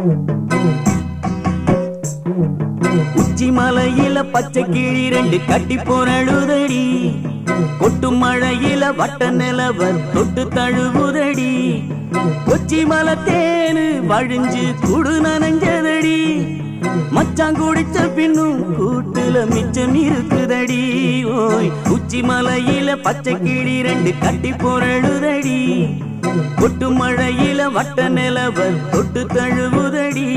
உச்சி மலையில பச்சை கிளி ரெண்டு கட்டி போரழுதடி கொட்டு மழையில வட்ட நிலவர் தொட்டு தழுவுதடி கொச்சி மலை தேனு வழிஞ்சு குடு நனைஞ்சதடி மச்சான் குடிச்ச பின்னும் கூட்டுல மிச்சம் இருக்குதடி ஓய் உச்சி மலையில பச்சை கிளி ரெண்டு கட்டி போரழுதடி கொட்டு மழையில வட்ட நிலவர் தொட்டு தழுவுதடி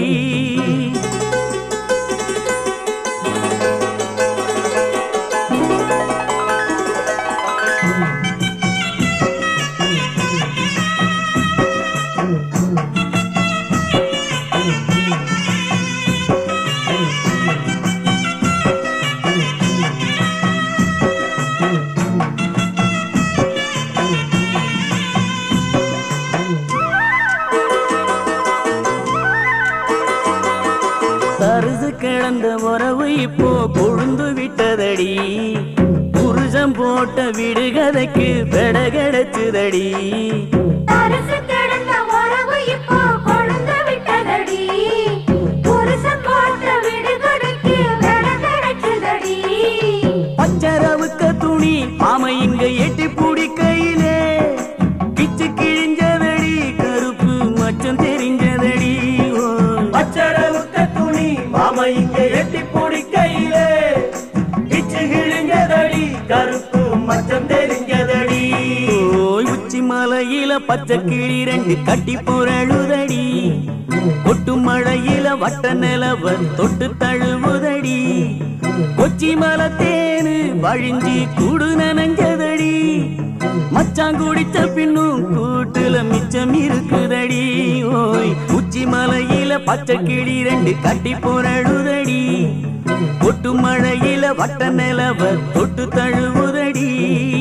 தரிசு கிடந்த உறவு இப்போ கொழுந்து விட்டதடி புருஷன் போட்ட விடுகதைக்கு பெட கிடைச்சுதடி தரிசு கிடந்த உறவு இப்போ கொழுந்து விட்டதடி. புருஷன் போட்ட விடுகதைக்கு விட கிடைச்சுதடி. பச்சரவுக்க துணி ஆமை இங்க எட்டி பிடிக்கையிலே கிச்சு கிழிஞ்சதடி கருப்பு மச்சம் தெரிஞ்சதடி பச்சரவுக்க துணி மாமா இங்க எட்டி பிடிக்கையிலே கிச்சு கிழிஞ்சதடி கருப்பு மச்சம் தெரிஞ்சதடி ஓய் உச்சி மலையில பச்சை கிளி ரெண்டு கட்டி புரழுதடி கொட்டு மழையில வட்ட நிலவர் தொட்டு தழுவுதடி கொச்சி மலை தேனு வழிஞ்சி கூடு நனைஞ்சதடி மச்சான் குடிச்ச பின்னும் கூட்டுல மிச்சம் இருக்குதடி ஓய் உச்சி மலையில பச்சை கிளி ரெண்டு கட்டி புரழுதடி கொட்டு மழையில வட்ட நிலவர் தொட்டு தழுவுதடி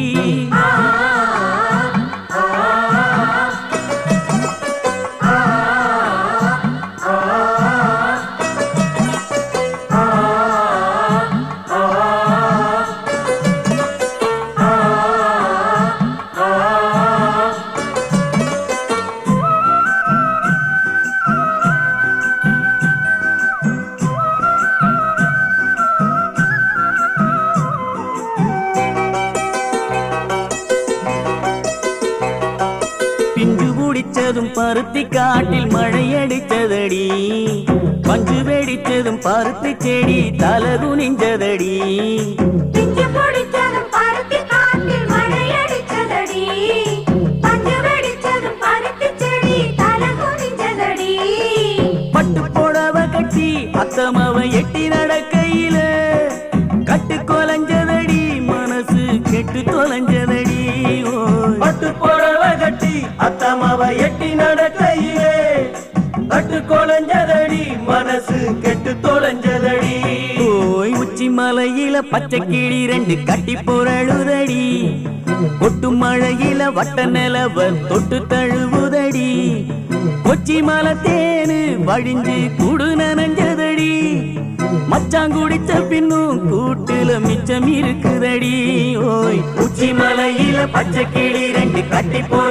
பிஞ்சு குடிச்சதும் பருத்தி காட்டில் மழை அடிச்சதடி பஞ்சு வெடிச்சதும் பருத்தி செடி தலை குனிஞ்சதடி பிஞ்சு பிடிச்சதும் பருத்தி காட்டில் மழை அடிச்சதடி. பஞ்சு வெடிச்சதும் பருத்தி செடி தலை குனிஞ்சதடி. பட்டு புடவ கட்டி அத்தமவ எட்டி நடக்கையில கட்டு கொலைஞ்சதடி மனசு கெட்டு தொலைஞ்சதடி பட்டு புடவ கட்டி அத்தமவ எட்டி நடக்கையிலே கட்டு கொலைஞ்சதடி மனசு கெட்டு தொலைஞ்சதடி ஓய் உச்சி மலையில பச்சை கிளி ரெண்டு கட்டி புரழுதடி கொட்டு மழையில வட்ட நிலவர் தொட்டு தழுவுதடி கொச்சி மலை தேனு வழிஞ்சு குடு நனைஞ்சதடி மச்சான் குடிச்ச பின்னும் கூட்டுல மிச்சம் இருக்குதடி ஓய் உச்சி மலையில பச்சை கிளி ரெண்டு கட்டி போற